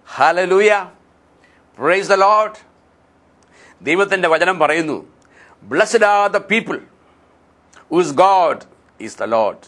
hallelujah praise the load ദൈവത്തിൻ്റെ വചനം പറയുന്നു blessed are the people whose God is the Lord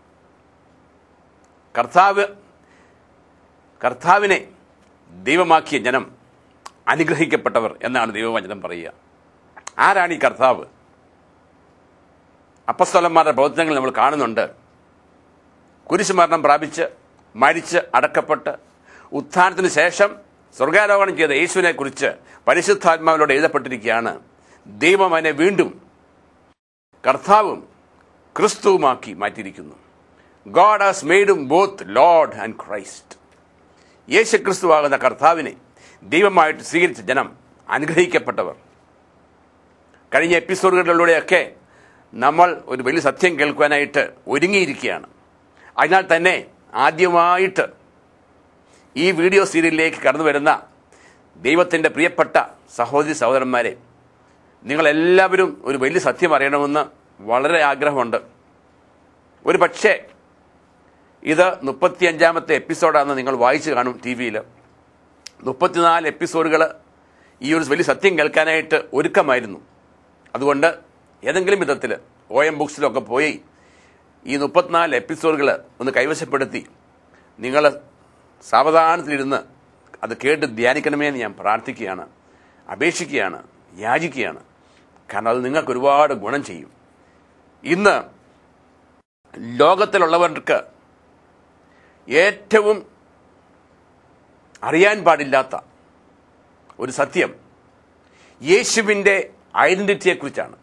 കർത്താവ് കർത്താവിനെ ദൈവമാക്കിയ ജനം അനുഗ്രഹിക്കപ്പെട്ടവർ എന്നാണ് ദൈവവചനം പറയുക ആരാണ് ഈ കർത്താവ് അപ്പസ്തലന്മാരുടെ പ്രവർത്തനങ്ങൾ നമ്മൾ കാണുന്നുണ്ട് കുരിശുമരണം പ്രാപിച്ച് മരിച്ച് അടക്കപ്പെട്ട് ഉത്ഥാനത്തിന് ശേഷം സ്വർഗാരോഹണം ചെയ്ത യേശുവിനെ കുറിച്ച് പരിശുദ്ധാത്മാവിലൂടെ എഴുതപ്പെട്ടിരിക്കുകയാണ് ദൈവം അതിനെ വീണ്ടും കർത്താവും ക്രിസ്തുവുമാക്കി മാറ്റിയിരിക്കുന്നു ഗോഡ് ഹാസ് മെയ്ഡും both Lord and Christ Yeshu ക്രിസ്തുവാകുന്ന കർത്താവിനെ ദൈവമായിട്ട് സ്വീകരിച്ച ജനം അനുഗ്രഹിക്കപ്പെട്ടവർ കഴിഞ്ഞ എപ്പിസോഡുകളിലൂടെയൊക്കെ നമ്മൾ ഒരു വലിയ സത്യം കേൾക്കുവാനായിട്ട് ഒരുങ്ങിയിരിക്കുകയാണ് അതിനാൽ തന്നെ ആദ്യമായിട്ട് ഈ വീഡിയോ സീരിയലിലേക്ക് കടന്നു വരുന്ന ദൈവത്തിൻ്റെ പ്രിയപ്പെട്ട സഹോദരി സഹോദരന്മാരെ നിങ്ങളെല്ലാവരും ഒരു വലിയ സത്യം അറിയണമെന്ന് വളരെ ആഗ്രഹമുണ്ട് ഒരു പക്ഷേ ഇത് മുപ്പത്തിയഞ്ചാമത്തെ എപ്പിസോഡാണെന്ന് നിങ്ങൾ വായിച്ചു കാണും ടി വിയിൽ മുപ്പത്തിനാല് എപ്പിസോഡുകൾ ഈ ഒരു വലിയ സത്യം കേൾക്കാനായിട്ട് ഒരുക്കമായിരുന്നു അതുകൊണ്ട് ഏതെങ്കിലും വിധത്തിൽ ഒ എം ബുക്സിലൊക്കെ പോയി ഈ മുപ്പത്തിനാല് എപ്പിസോഡുകൾ ഒന്ന് കൈവശപ്പെടുത്തി നിങ്ങൾ സാവധാനത്തിലിരുന്ന് അത് കേട്ട് ധ്യാനിക്കണമേ എന്ന് ഞാൻ പ്രാർത്ഥിക്കുകയാണ് അപേക്ഷിക്കുകയാണ് യാചിക്കുകയാണ് കാരണം അത് നിങ്ങൾക്ക് ഒരുപാട് ഗുണം ചെയ്യും ഇന്ന് ലോകത്തിലുള്ളവർക്ക് ഏറ്റവും അറിയാൻ പാടില്ലാത്ത ഒരു സത്യം യേശുവിൻ്റെ ഐഡന്റിറ്റിയെക്കുറിച്ചാണ്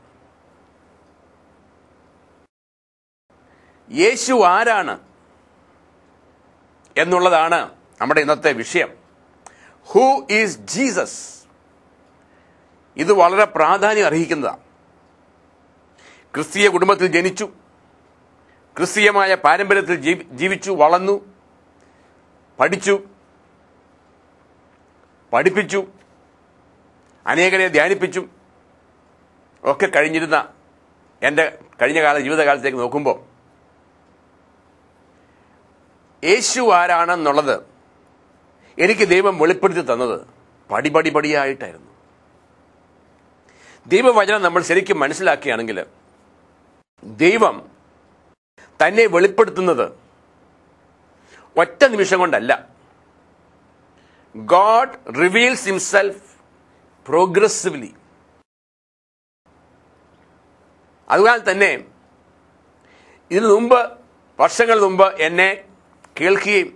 യേശു ആരാണ് എന്നുള്ളതാണ് നമ്മുടെ ഇന്നത്തെ വിഷയം ഹൂ ഈസ് ജീസസ് ഇത് വളരെ പ്രാധാന്യം അർഹിക്കുന്നതാണ് ക്രിസ്തീയ കുടുംബത്തിൽ ജനിച്ചു ക്രിസ്തീയമായ പാരമ്പര്യത്തിൽ ജീവി- ജീവിച്ചു വളർന്നു പഠിച്ചു പഠിപ്പിച്ചു അനേകരെ ധ്യാനിപ്പിച്ചു ഒക്കെ കഴിഞ്ഞിരുന്ന എൻ്റെ കഴിഞ്ഞ കാല ജീവിതകാലത്തേക്ക് നോക്കുമ്പോൾ യേശു ആരാണെന്നുള്ളത് എനിക്ക് ദൈവം വെളിപ്പെടുത്തി തന്നത് പടിപടി പടിയായിട്ടായിരുന്നു ദൈവവചനം നമ്മൾ ശരിക്കും മനസ്സിലാക്കുകയാണെങ്കിൽ ദൈവം തന്നെ വെളിപ്പെടുത്തുന്നത് ഒറ്റ നിമിഷം കൊണ്ടല്ല ഗോഡ് റിവീൽസ് ഹിംസെൽഫ് പ്രോഗ്രസീവ്ലി അതുപോലെ തന്നെ ഇതിനു മുമ്പ് വർഷങ്ങൾ മുമ്പ് എന്നെ കേൾക്കുകയും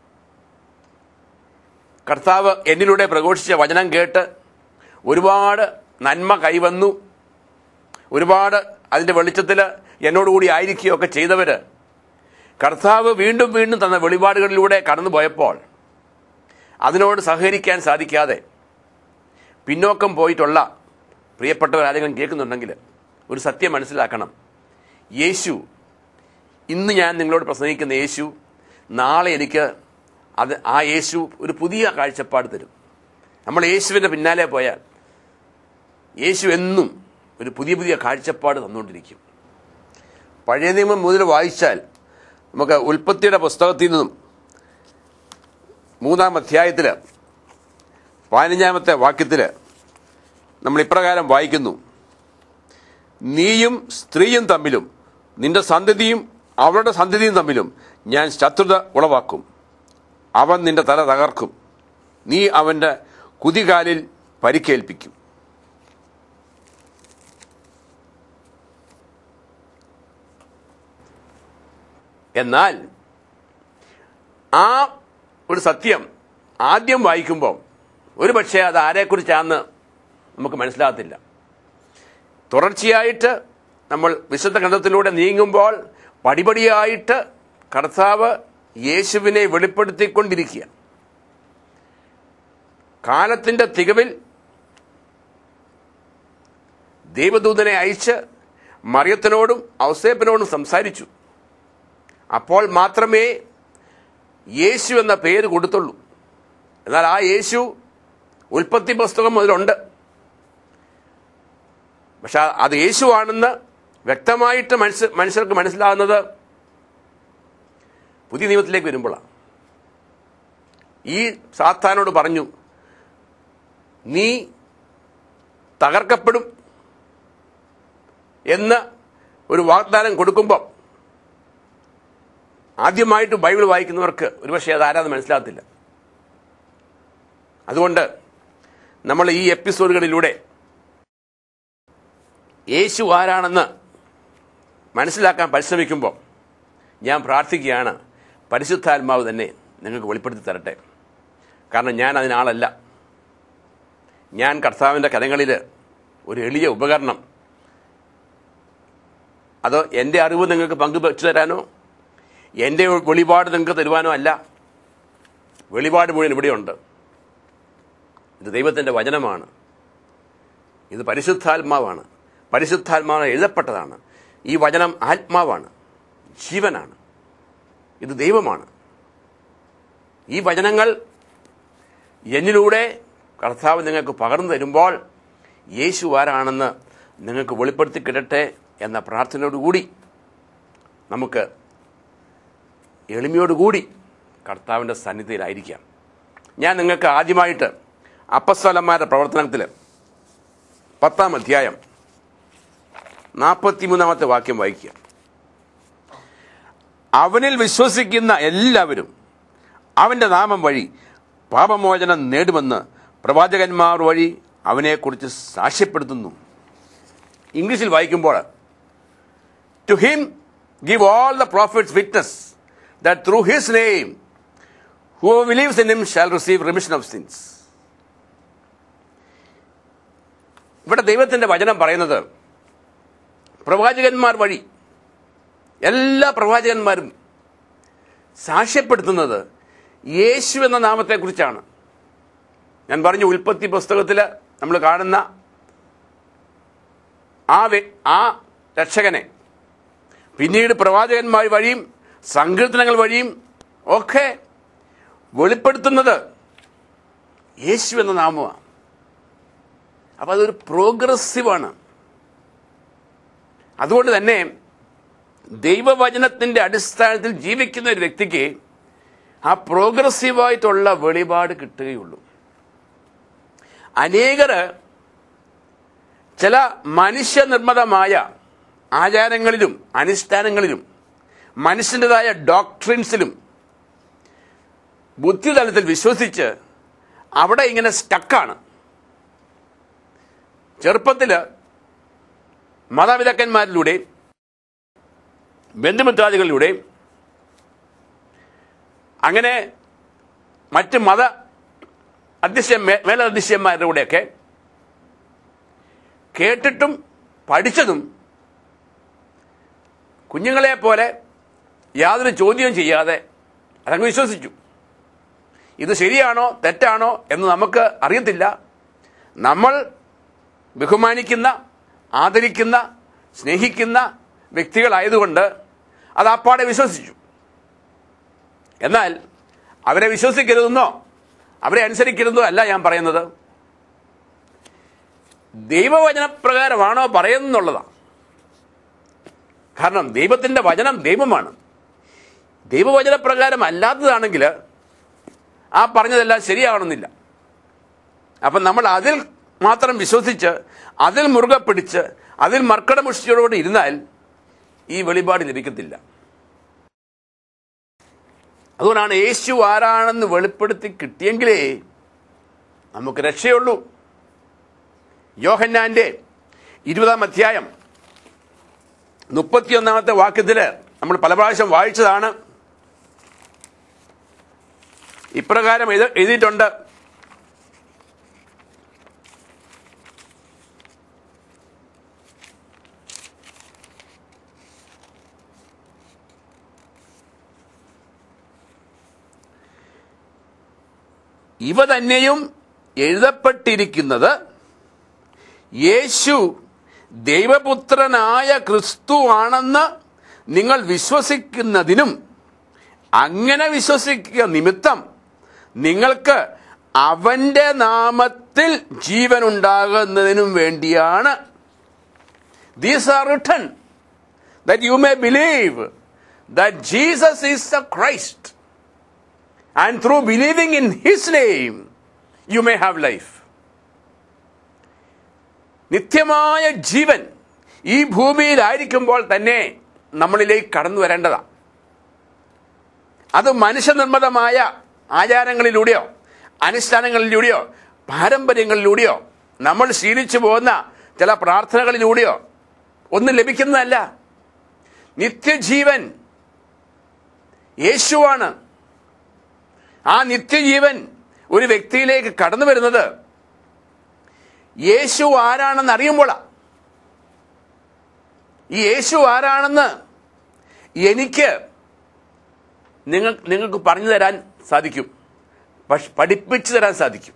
കർത്താവ് എന്നിലൂടെ പ്രഘോഷിച്ച വചനം കേട്ട് ഒരുപാട് നന്മ കൈവന്നു ഒരുപാട് അതിൻ്റെ വെളിച്ചത്തിൽ എന്നോടുകൂടി ആയിരിക്കുകയൊക്കെ ചെയ്തവർ കർത്താവ് വീണ്ടും വീണ്ടും തന്ന വെളിപാടുകളിലൂടെ കടന്നു പോയപ്പോൾ അതിനോട് സഹകരിക്കാൻ സാധിക്കാതെ പിന്നോക്കം പോയിട്ടുള്ള പ്രിയപ്പെട്ടവർ ആരെങ്കിലും കേൾക്കുന്നുണ്ടെങ്കിൽ ഒരു സത്യം മനസ്സിലാക്കണം യേശു ഇന്ന് ഞാൻ നിങ്ങളോട് പ്രസംഗിക്കുന്ന യേശു നാളെ എനിക്ക് അത് ആ യേശു ഒരു പുതിയ കാഴ്ചപ്പാട് തരും നമ്മൾ യേശുവിൻ്റെ പിന്നാലെ പോയാൽ യേശു എന്നും ഒരു പുതിയ പുതിയ കാഴ്ചപ്പാട് തന്നുകൊണ്ടിരിക്കും പഴയ നിയമം മുതൽ വായിച്ചാൽ നമുക്ക് ഉൽപ്പത്തിയുടെ പുസ്തകത്തിൽ നിന്നും മൂന്നാം അധ്യായത്തിൽ പതിനഞ്ചാമത്തെ വാക്യത്തിൽ നമ്മൾ ഇപ്രകാരം വായിക്കുന്നു നീയും സ്ത്രീയും തമ്മിലും നിന്റെ സന്തതിയും അവളുടെ സന്തതിയും തമ്മിലും ഞാൻ ശത്രുത ഉളവാക്കും അവൻ നിന്റെ തല തകർക്കും നീ അവന്റെ കുതികാലിൽ പരിക്കേൽപ്പിക്കും എന്നാൽ ആ ഒരു സത്യം ആദ്യം വായിക്കുമ്പോൾ ഒരു പക്ഷേ അത് ആരെക്കുറിച്ചാണെന്ന് നമുക്ക് മനസ്സിലാകത്തില്ല തുടർച്ചയായിട്ട് നമ്മൾ വിശുദ്ധ ഗ്രന്ഥത്തിലൂടെ നീങ്ങുമ്പോൾ പടിപടിയായിട്ട് കർത്താവ് യേശുവിനെ വെളിപ്പെടുത്തിക്കൊണ്ടിരിക്കുക കാലത്തിന്റെ തികവിൽ ദൈവദൂതനെ അയച്ച് മറിയത്തിനോടും ഔസേപ്പിനോടും സംസാരിച്ചു അപ്പോൾ മാത്രമേ യേശു എന്ന പേര് കൊടുത്തുള്ളൂ എന്നാൽ ആ യേശു ഉൽപ്പത്തി പുസ്തകം മുതലുണ്ട് പക്ഷെ അത് യേശുവാണെന്ന് വ്യക്തമായിട്ട് മനസ്സ് മനുഷ്യർക്ക് മനസ്സിലാകുന്നത് പുതിയ നിയമത്തിലേക്ക് വരുമ്പോഴാണ് ഈ സാത്താനോട് പറഞ്ഞു നീ തകർക്കപ്പെടും എന്ന് ഒരു വാഗ്ദാനം കൊടുക്കുമ്പോൾ ആദ്യമായിട്ട് ബൈബിൾ വായിക്കുന്നവർക്ക് ഒരുപക്ഷെ അത് ആരാന്ന് മനസ്സിലാകത്തില്ല അതുകൊണ്ട് നമ്മൾ ഈ എപ്പിസോഡുകളിലൂടെ യേശു ആരാണെന്ന് മനസ്സിലാക്കാൻ പരിശ്രമിക്കുമ്പോൾ ഞാൻ പ്രാർത്ഥിക്കുകയാണ് പരിശുദ്ധാത്മാവ് തന്നെ നിങ്ങൾക്ക് വെളിപ്പെടുത്തി തരട്ടെ കാരണം ഞാൻ അതിനാളല്ല ഞാൻ കർത്താവിൻ്റെ കരങ്ങളിൽ ഒരു എളിയ ഉപകരണം അത് എൻ്റെ അറിവ് നിങ്ങൾക്ക് പങ്കുവെച്ചു തരാനോ എൻ്റെ വെളിപാട് നിങ്ങൾക്ക് തരുവാനോ അല്ല വെളിപാട് മുഴുവൻ ഇവിടെയുണ്ട് ഇത് ദൈവത്തിൻ്റെ വചനമാണ് ഇത് പരിശുദ്ധാത്മാവാണ് പരിശുദ്ധാത്മാവ് എഴുതപ്പെട്ടതാണ് ഈ വചനം ആത്മാവാണ് ജീവനാണ് ഇത് ദൈവമാണ് ഈ വചനങ്ങൾ എന്നിലൂടെ കർത്താവ് നിങ്ങൾക്ക് പകർന്നു തരുമ്പോൾ യേശു ആരാണെന്ന് നിങ്ങൾക്ക് വെളിപ്പെടുത്തി കിട്ടട്ടെ എന്ന പ്രാർത്ഥനയോടുകൂടി നമുക്ക് എളിമയോടുകൂടി കർത്താവിൻ്റെ സന്നിധിയിലായിരിക്കാം ഞാൻ നിങ്ങൾക്ക് ആദ്യമായിട്ട് അപ്പസ്വലന്മാരുടെ പ്രവർത്തനത്തിൽ പത്താം അധ്യായം നാൽപ്പത്തിമൂന്നാമത്തെ വാക്യം വായിക്കുക അവനിൽ വിശ്വസിക്കുന്ന എല്ലാവരും അവൻ്റെ നാമം വഴി പാപമോചനം നേടുമെന്ന് പ്രവാചകന്മാർ വഴി അവനെക്കുറിച്ച് സാക്ഷ്യപ്പെടുത്തുന്നു ഇംഗ്ലീഷിൽ വായിക്കുമ്പോൾ to him give all the prophets witness that through his name who believes in him shall receive remission of sins ഇവിടെ ദൈവത്തിന്റെ വചനം പറയുന്നത് പ്രവാചകന്മാർ വഴി എല്ലാ പ്രവാചകന്മാരും സാക്ഷ്യപ്പെടുത്തുന്നത് യേശു എന്ന നാമത്തെക്കുറിച്ചാണ് ഞാൻ പറഞ്ഞു ഉൽപ്പത്തി പുസ്തകത്തിൽ നമ്മൾ കാണുന്ന ആ വ്യ- ആ രക്ഷകനെ പിന്നീട് പ്രവാചകന്മാർ വഴിയും സങ്കീർത്തനങ്ങൾ വഴിയും ഒക്കെ വെളിപ്പെടുത്തുന്നത് യേശു എന്ന നാമമാണ് അപ്പോൾ അതൊരു പ്രോഗ്രസീവാണ് അതുകൊണ്ട് തന്നെ ദൈവവചനത്തിന്റെ അടിസ്ഥാനത്തിൽ ജീവിക്കുന്ന ഒരു വ്യക്തിക്ക് ആ പ്രോഗ്രസീവായിട്ടുള്ള വെളിപാട് കിട്ടുകയുള്ളൂ അനേകർ ചില മനുഷ്യനിർമ്മിതമായ ആചാരങ്ങളിലും അനുഷ്ഠാനങ്ങളിലും മനുഷ്യൻ്റെതായ ഡോക്ട്രിൻസിലും ബുദ്ധിതലത്തിൽ വിശ്വസിച്ച് അവിടെ ഇങ്ങനെ സ്റ്റക്കാണ് ചെറുപ്പത്തിൽ മാതാപിതാക്കന്മാരിലൂടെ ബന്ധുമിത്രാദികളിലൂടെ അങ്ങനെ മറ്റ് മത അധ്യക്ഷ മേലധ്യക്ഷന്മാരുടെ കൂടെയൊക്കെ കേട്ടിട്ടും പഠിച്ചതും കുഞ്ഞുങ്ങളെ പോലെ യാതൊരു ചോദ്യവും ചെയ്യാതെ അതങ്ങ് വിശ്വസിച്ചു ഇത് ശരിയാണോ തെറ്റാണോ എന്ന് നമുക്ക് അറിയത്തില്ല നമ്മൾ ബഹുമാനിക്കുന്ന ആദരിക്കുന്ന സ്നേഹിക്കുന്ന വ്യക്തികളായതുകൊണ്ട് അത് അപ്പാടെ വിശ്വസിച്ചു എന്നാൽ അവരെ വിശ്വസിക്കരുതെന്നോ അവരെ അനുസരിക്കരുതെന്നോ അല്ല ഞാൻ പറയുന്നത് ദൈവവചനപ്രകാരമാണോ പറയുന്നുള്ളതാണ് കാരണം ദൈവത്തിന്റെ വചനം ദൈവമാണ് ദൈവവചനപ്രകാരം അല്ലാത്തതാണെങ്കിൽ ആ പറഞ്ഞതെല്ലാം ശരിയാവണമെന്നില്ല അപ്പം നമ്മൾ അതിൽ മാത്രം വിശ്വസിച്ച് അതിൽ മുറുകെ പിടിച്ച് അതിൽ മർക്കടമുഷ്ടിയോടുകൂടി ഇരുന്നാൽ ഈ വെളിപാട് ലഭിക്കത്തില്ല അതുകൊണ്ടാണ് യേശു ആരാണെന്ന് വെളിപ്പെടുത്തി കിട്ടിയെങ്കിലേ നമുക്ക് രക്ഷയുള്ളൂ യോഹന്നാന്റെ ഇരുപതാം അധ്യായം മുപ്പത്തിയൊന്നാമത്തെ വാക്യത്തിൽ നമ്മൾ പല പ്രാവശ്യം വായിച്ചതാണ് ഇപ്രകാരം എഴുത എഴുതിയിട്ടുണ്ട് ഇവ തന്നെയും എഴുതപ്പെട്ടിരിക്കുന്നത് യേശു ദൈവപുത്രനായ ക്രിസ്തു ആണെന്ന് നിങ്ങൾ വിശ്വസിക്കുന്നതിനും അങ്ങനെ വിശ്വസിക്കുക നിമിത്തം നിങ്ങൾക്ക് അവന്റെ നാമത്തിൽ ജീവൻ ഉണ്ടാകുന്നതിനും വേണ്ടിയാണ് these are written that you may believe that Jesus is the Christ and through believing in his name you may have life നിത്യമായ ജീവൻ ഈ ഭൂമിയിലായിരിക്കുമ്പോൾ തന്നെ നമ്മളിലേക്ക് കടന്നു വരേണ്ടതാണ് അത് മനുഷ്യനിർമ്മിതമായ ആചാരങ്ങളിലൂടെയോ അനുഷ്ഠാനങ്ങളിലൂടെയോ പാരമ്പര്യങ്ങളിലൂടെയോ നമ്മൾ ശീലിച്ചു പോകുന്ന ചില പ്രാർത്ഥനകളിലൂടെയോ ഒന്നും ലഭിക്കുന്നതല്ല നിത്യജീവൻ യേശുവാണ് ആ നിത്യജീവൻ ഒരു വ്യക്തിയിലേക്ക് കടന്നു വരുന്നത് യേശു ആരാണെന്ന് അറിയുമ്പോഴാണ് ഈ യേശു ആരാണെന്ന് എനിക്ക് നിങ്ങൾ നിങ്ങൾക്ക് പറഞ്ഞു തരാൻ സാധിക്കും പക്ഷെ പഠിപ്പിച്ചു തരാൻ സാധിക്കും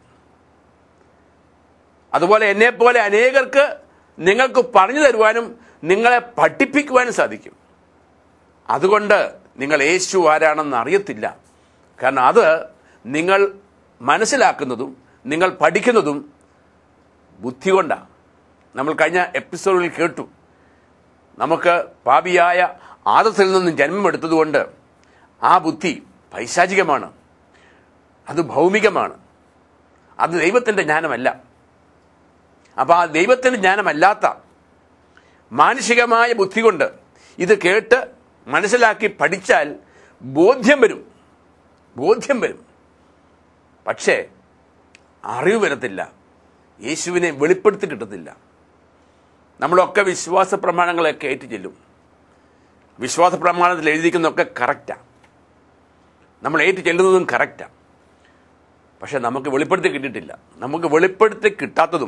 അതുപോലെ എന്നെപ്പോലെ അനേകർക്ക് നിങ്ങൾക്ക് പറഞ്ഞു തരുവാനും നിങ്ങളെ പഠിപ്പിക്കുവാനും സാധിക്കും അതുകൊണ്ട് നിങ്ങൾ യേശു ആരാണെന്ന് അറിയത്തില്ല കാരണം അത് നിങ്ങൾ മനസ്സിലാക്കുന്നതും നിങ്ങൾ പഠിക്കുന്നതും ബുദ്ധി കൊണ്ടാണ് നമ്മൾ കഴിഞ്ഞ എപ്പിസോഡിൽ കേട്ടു നമുക്ക് പാപിയായ ആദത്തിൽ നിന്നും ജന്മമെടുത്തതുകൊണ്ട് ആ ബുദ്ധി പൈശാചികമാണ് അത് ഭൗമികമാണ് അത് ദൈവത്തിൻ്റെ ജ്ഞാനമല്ല അപ്പോൾ ആ ദൈവത്തിൻ്റെ ജ്ഞാനമല്ലാത്ത മാനുഷികമായ ബുദ്ധി കൊണ്ട് ഇത് കേട്ട് മനസ്സിലാക്കി പഠിച്ചാൽ ബോധ്യം വരും ബോധ്യം വരും പക്ഷേ അറിവ് വരത്തില്ല യേശുവിനെ വെളിപ്പെടുത്തി കിട്ടത്തില്ല നമ്മളൊക്കെ വിശ്വാസ പ്രമാണങ്ങളൊക്കെ ഏറ്റു ചെല്ലും വിശ്വാസ പ്രമാണത്തിൽ എഴുതിക്കുന്നതൊക്കെ കറക്റ്റാണ് നമ്മൾ ഏറ്റു ചെല്ലുന്നതും കറക്റ്റാണ് പക്ഷെ നമുക്ക് വെളിപ്പെടുത്തി കിട്ടിയിട്ടില്ല നമുക്ക് വെളിപ്പെടുത്തി കിട്ടാത്തതും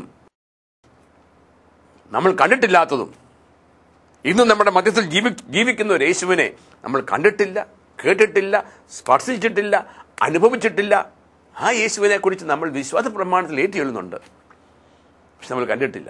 നമ്മൾ കണ്ടിട്ടില്ലാത്തതും ഇന്നും നമ്മുടെ മധ്യത്തിൽ ജീവി ജീവിക്കുന്ന ഒരു യേശുവിനെ നമ്മൾ കണ്ടിട്ടില്ല കേട്ടിട്ടില്ല സ്പർശിച്ചിട്ടില്ല അനുഭവിച്ചിട്ടില്ല ആ യേശുവിനെ കുറിച്ച് നമ്മൾ വിശ്വാസ പ്രമാണത്തിൽ ഏറ്റു ചെല്ലുന്നുണ്ട് പക്ഷെ നമ്മൾ കണ്ടിട്ടില്ല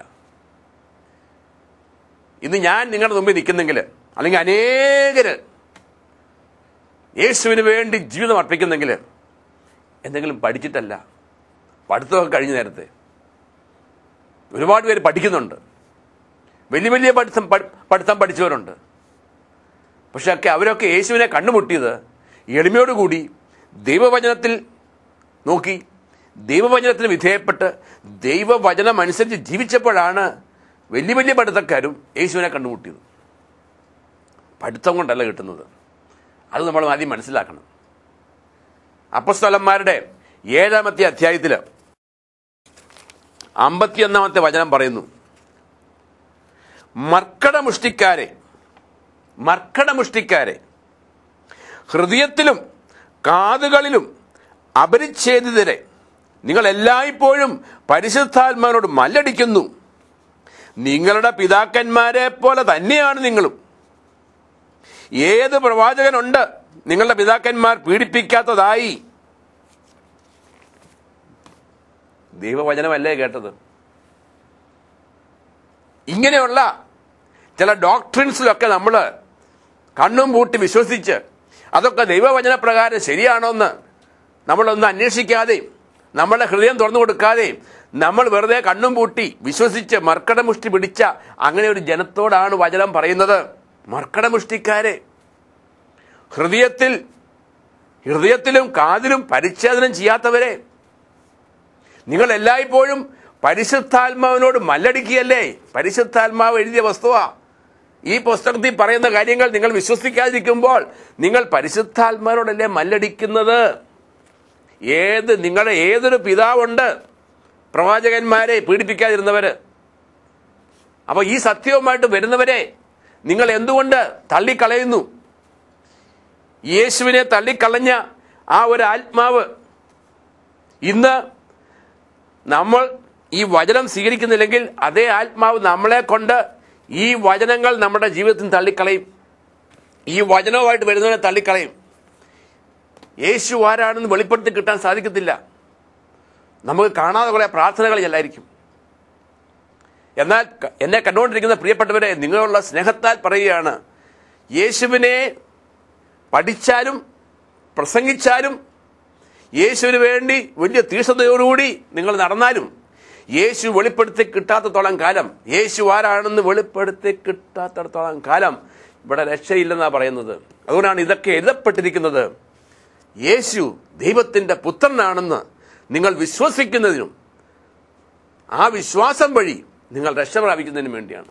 ഇന്ന് ഞാൻ നിങ്ങളുടെ മുമ്പിൽ നിൽക്കുന്നെങ്കിൽ അല്ലെങ്കിൽ അനേകര് യേശുവിന് വേണ്ടി ജീവിതം അർപ്പിക്കുന്നെങ്കിൽ എന്തെങ്കിലും പഠിച്ചിട്ടല്ല പഠിത്തമൊക്കെ കഴിഞ്ഞ നേരത്തെ ഒരുപാട് പേര് പഠിക്കുന്നുണ്ട് വലിയ വലിയ പഠിത്തം പഠി- പഠിത്തം പഠിച്ചവരുണ്ട് പക്ഷെ ഒക്കെ അവരൊക്കെ യേശുവിനെ കണ്ടുമുട്ടിയത് എളിമയോടുകൂടി ദൈവവചനത്തിൽ നോക്കി ദൈവവചനത്തിന് വിധേയപ്പെട്ട് ദൈവവചനം അനുസരിച്ച് ജീവിച്ചപ്പോഴാണ് വലിയ വലിയ പഠിത്തക്കാരും യേശുവിനെ കണ്ടുമുട്ടിയത് പഠിത്തം കൊണ്ടല്ല കിട്ടുന്നത് അത് നമ്മൾ ആദ്യം മനസ്സിലാക്കണം അപ്പസ്തലന്മാരുടെ ഏഴാമത്തെ അധ്യായത്തിൽ അമ്പത്തിയൊന്നാമത്തെ വചനം പറയുന്നു മർക്കടമുഷ്ടിക്കാരെ മർക്കടമുഷ്ടിക്കാരെ ഹൃദയത്തിലും കാതുകളിലും അപരിച്ഛേദിതരെ നിങ്ങൾ എല്ലായ്പ്പോഴും പരിശുദ്ധാത്മാവിനോട് മല്ലടിക്കുന്നു നിങ്ങളുടെ പിതാക്കന്മാരെ പോലെ തന്നെയാണ് നിങ്ങളും ഏത് പ്രവാചകനുണ്ട് നിങ്ങളുടെ പിതാക്കന്മാർ പീഡിപ്പിക്കാത്തതായി ദൈവവചനമല്ലേ കേട്ടത് ഇങ്ങനെയുള്ള ചില ഡോക്ട്രിൻസിലൊക്കെ നമ്മൾ കണ്ണും പൂട്ടി വിശ്വസിച്ച് അതൊക്കെ ദൈവവചന പ്രകാരം ശരിയാണോ എന്ന് നമ്മളൊന്ന് അന്വേഷിക്കാതെ നമ്മളുടെ ഹൃദയം തുറന്നു കൊടുക്കാതെ നമ്മൾ വെറുതെ കണ്ണും പൂട്ടി വിശ്വസിച്ച് മർക്കടമുഷ്ടി പിടിച്ച അങ്ങനെ ഒരു ജനത്തോടാണ് വചനം പറയുന്നത് മർക്കടമുഷ്ടിക്കാരെ ഹൃദയത്തിൽ ഹൃദയത്തിലും കാതിലും പരിച്ഛേദനം ചെയ്യാത്തവരെ നിങ്ങൾ എല്ലായ്പ്പോഴും പരിശുദ്ധാത്മാവിനോട് മല്ലടിക്കുകയല്ലേ പരിശുദ്ധാത്മാവ് എഴുതിയ വസ്തുവാ ഈ പുസ്തകത്തിൽ പറയുന്ന കാര്യങ്ങൾ നിങ്ങൾ വിശ്വസിക്കാതിരിക്കുമ്പോൾ നിങ്ങൾ പരിശുദ്ധാത്മാവിനോടല്ലേ മല്ലടിക്കുന്നത് ഏത് നിങ്ങളുടെ ഏതൊരു പിതാവുണ്ട് പ്രവാചകന്മാരെ പീഡിപ്പിക്കാതിരുന്നവര് അപ്പോൾ ഈ സത്യവുമായിട്ട് വരുന്നവരെ നിങ്ങൾ എന്തുകൊണ്ട് തള്ളിക്കളയുന്നു യേശുവിനെ തള്ളിക്കളഞ്ഞ ആ ഒരു ആത്മാവ് ഇന്ന് നമ്മൾ ഈ വചനം സ്വീകരിക്കുന്നില്ലെങ്കിൽ അതേ ആത്മാവ് നമ്മളെ കൊണ്ട് ഈ വചനങ്ങൾ നമ്മുടെ ജീവിതത്തിൽ തള്ളിക്കളയും ഈ വചനവുമായിട്ട് വരുന്നവനെ തള്ളിക്കളയും യേശു ആരാണെന്ന് വെളിപ്പെടുത്തി കിട്ടാൻ സാധിക്കത്തില്ല നമുക്ക് കാണാതെ കുറേ പ്രാർത്ഥനകൾ ചെല്ലായിരിക്കും എന്നാൽ ക- എന്നെ കണ്ടുകൊണ്ടിരിക്കുന്ന പ്രിയപ്പെട്ടവരെ നിങ്ങളുള്ള സ്നേഹത്താൽ പറയുകയാണ് യേശുവിനെ പഠിച്ചാലും പ്രസംഗിച്ചാലും യേശുവിന് വേണ്ടി വലിയ തീഷ്ണതയോടുകൂടി നിങ്ങൾ നടന്നാലും യേശു വെളിപ്പെടുത്തി കിട്ടാത്തത്തോളം കാലം യേശു ആരാണെന്ന് വെളിപ്പെടുത്തി കിട്ടാത്തടത്തോളം കാലം ഇവിടെ രക്ഷയില്ലെന്നാണ് പറയുന്നത് അതുകൊണ്ടാണ് ഇതൊക്കെ എഴുതപ്പെട്ടിരിക്കുന്നത് യേശു ദൈവത്തിന്റെ പുത്രനാണെന്ന് നിങ്ങൾ വിശ്വസിക്കുന്നതിനും ആ വിശ്വാസം വഴി നിങ്ങൾ രക്ഷ പ്രാപിക്കുന്നതിനും വേണ്ടിയാണ്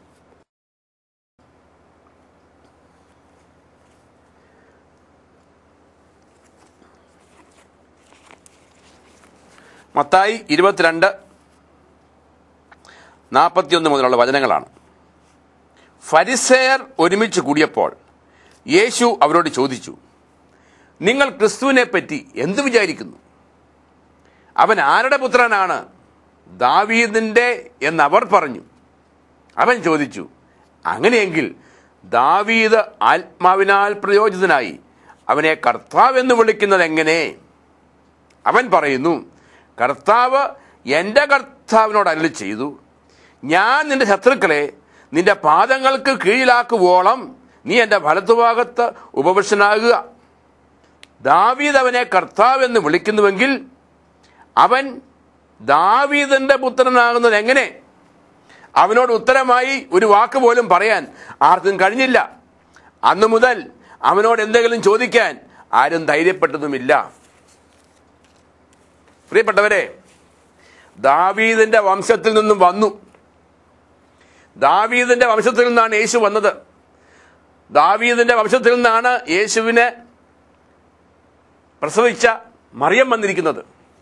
മത്തായി ഇരുപത്തിരണ്ട് നാൽപ്പത്തിയൊന്ന് മുതലുള്ള വചനങ്ങളാണ് ഫരിസേയർ ഒരുമിച്ച് കൂടിയപ്പോൾ യേശു അവരോട് ചോദിച്ചു നിങ്ങൾ ക്രിസ്തുവിനെ പറ്റി എന്തു വിചാരിക്കുന്നു അവൻ ആരുടെ പുത്രനാണ് ദാവീദിന്റെ എന്നവർ പറഞ്ഞു അവൻ ചോദിച്ചു അങ്ങനെയെങ്കിൽ ദാവീദ് ആത്മാവിനാൽ പ്രയോജിതനായി അവനെ കർത്താവ് എന്ന് വിളിക്കുന്നത് എങ്ങനെ അവൻ പറയുന്നു കർത്താവ് എൻ്റെ കർത്താവിനോട് അരുളി ചെയ്തു ഞാൻ നിന്റെ ശത്രുക്കളെ നിന്റെ പാദങ്ങൾക്ക് കീഴിലാക്കുവോളം നീ എൻ്റെ വലത്തുഭാഗത്ത് ഉപവിഷ്ടനാകുക ദാവീദ് അവനെ കർത്താവ് എന്ന് വിളിക്കുന്നുവെങ്കിൽ അവൻ ദാവീദിന്റെ പുത്രനാകുന്നത് എങ്ങനെ അവനോട് ഉത്തരമായി ഒരു വാക്ക് പോലും പറയാൻ ആർക്കും കഴിഞ്ഞില്ല അന്നു മുതൽ അവനോട് എന്തെങ്കിലും ചോദിക്കാൻ ആരും ധൈര്യപ്പെട്ടതുമില്ല പ്രിയപ്പെട്ടവരെ ദാവീദിന്റെ വംശത്തിൽ നിന്നും വന്നു ദാവീദിന്റെ വംശത്തിൽ നിന്നാണ് യേശു വന്നത് ദാവീദിന്റെ വംശത്തിൽ നിന്നാണ് യേശുവിനെ പ്രസവിച്ച മറിയം വന്നിരിക്കുന്നത്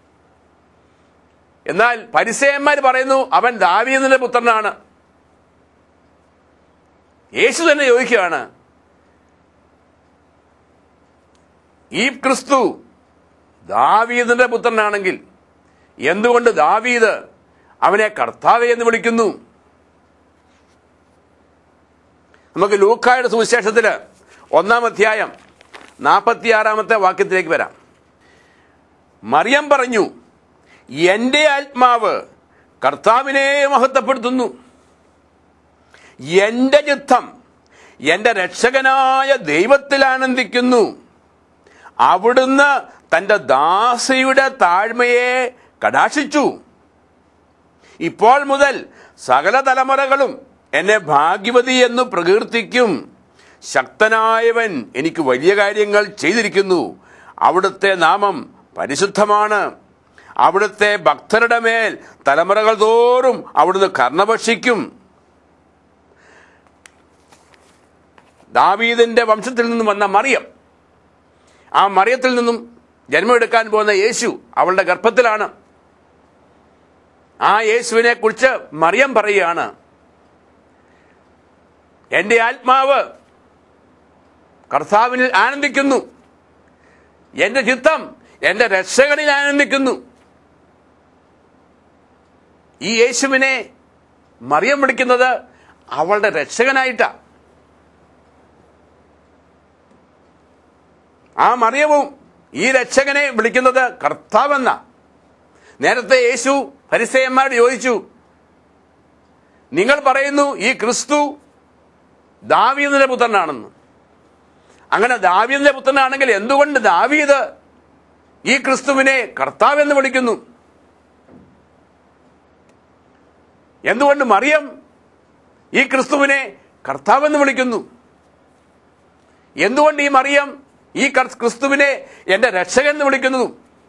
എന്നാൽ പരിസയന്മാർ പറയുന്നു അവൻ ദാവീദിന്റെ പുത്രനാണ് യേശു തന്നെ ചോദിക്കുകയാണ് ഈ ക്രിസ്തു ദാവീദിന്റെ പുത്രനാണെങ്കിൽ എന്തുകൊണ്ട് ദാവീദ് അവനെ കർത്താവെ എന്ന് വിളിക്കുന്നു നമുക്ക് ലൂക്കായുടെ സുവിശേഷത്തില് ഒന്നാം അധ്യായം നാൽപ്പത്തിയാറാമത്തെ വാക്യത്തിലേക്ക് വരാം മറിയം പറഞ്ഞു എന്റെ ആത്മാവ് കർത്താവിനെ മഹത്വപ്പെടുത്തുന്നു എന്റെ ചിത്തം എന്റെ രക്ഷകനായ ദൈവത്തിൽ ആനന്ദിക്കുന്നു അവിടുന്ന് തന്റെ ദാസിയുടെ താഴ്മയെ കടാക്ഷിച്ചു ഇപ്പോൾ മുതൽ സകല തലമുറകളും എന്നെ ഭാഗ്യവതി എന്ന് പ്രകീർത്തിക്കും ശക്തനായവൻ എനിക്ക് വലിയ കാര്യങ്ങൾ ചെയ്തിരിക്കുന്നു അവിടുത്തെ നാമം പരിശുദ്ധമാണ് അവിടുത്തെ ഭക്തരുടെ മേൽ തലമുറകൾ തോറും അവിടുന്ന് കർണഭക്ഷിക്കും ദാവീദിന്റെ വംശത്തിൽ നിന്നും വന്ന മറിയം ആ മറിയത്തിൽ നിന്നും ജന്മമെടുക്കാൻ പോകുന്ന യേശു അവളുടെ ഗർഭത്തിലാണ് ആ യേശുവിനെ കുറിച്ച് മറിയം പറയുകയാണ് എന്റെ ആത്മാവ് കർത്താവിനിൽ ആനന്ദിക്കുന്നു എന്റെ ചിത്തം എന്റെ രക്ഷകനിൽ ആനന്ദിക്കുന്നു ഈ യേശുവിനെ മറിയം വിളിക്കുന്നത് അവളുടെ രക്ഷകനായിട്ടാ ആ മറിയവും ഈ രക്ഷകനെ വിളിക്കുന്നത് കർത്താവെന്ന നേരത്തെ യേശു പരിസയന്മാരോട് ചോദിച്ചു നിങ്ങൾ പറയുന്നു ഈ ക്രിസ്തു ദാവീദിന്റെ പുത്രനാണെന്ന് അങ്ങനെ ദാവീദിന്റെ പുത്രനാണെങ്കിൽ എന്തുകൊണ്ട് ദാവീദ് ഈ ക്രിസ്തുവിനെ കർത്താവ് എന്ന് വിളിക്കുന്നു എന്തുകൊണ്ട് മറിയം ഈ ക്രിസ്തുവിനെ കർത്താവ് എന്ന് വിളിക്കുന്നു എന്തുകൊണ്ട് ഈ മറിയം ഈ കർ- ക്രിസ്തുവിനെ എന്റെ രക്ഷകൻ എന്ന് വിളിക്കുന്നു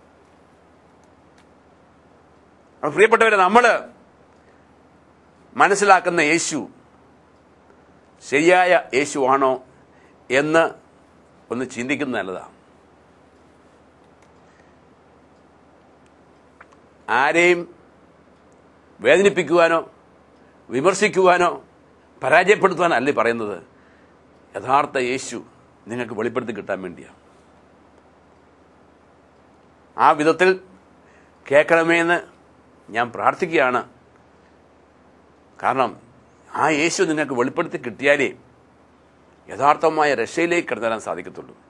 അപ്പോൾ പ്രിയപ്പെട്ടവരെ നമ്മൾ മനസ്സിലാക്കുന്ന യേശു ശരിയായ യേശു ആണോ എന്ന് ഒന്ന് ചിന്തിക്കുന്നത് നല്ലതാണ് ആരെയും വേദനിപ്പിക്കുവാനോ വിമർശിക്കുവാനോ പരാജയപ്പെടുത്തുവാനോ അല്ലേ പറയുന്നത് യഥാർത്ഥ യേശു നിങ്ങൾക്ക് വെളിപ്പെടുത്തി കിട്ടാൻ വേണ്ടിയാണ് ആ വിധത്തിൽ കേൾക്കണമേന്ന് ഞാൻ പ്രാർത്ഥിക്കുകയാണ് കാരണം ആ യേശു നിങ്ങൾക്ക് വെളിപ്പെടുത്തി കിട്ടിയാലേ യഥാർത്ഥമായ രക്ഷയിലേക്ക് കടന്നു സാധിക്കത്തുള്ളൂ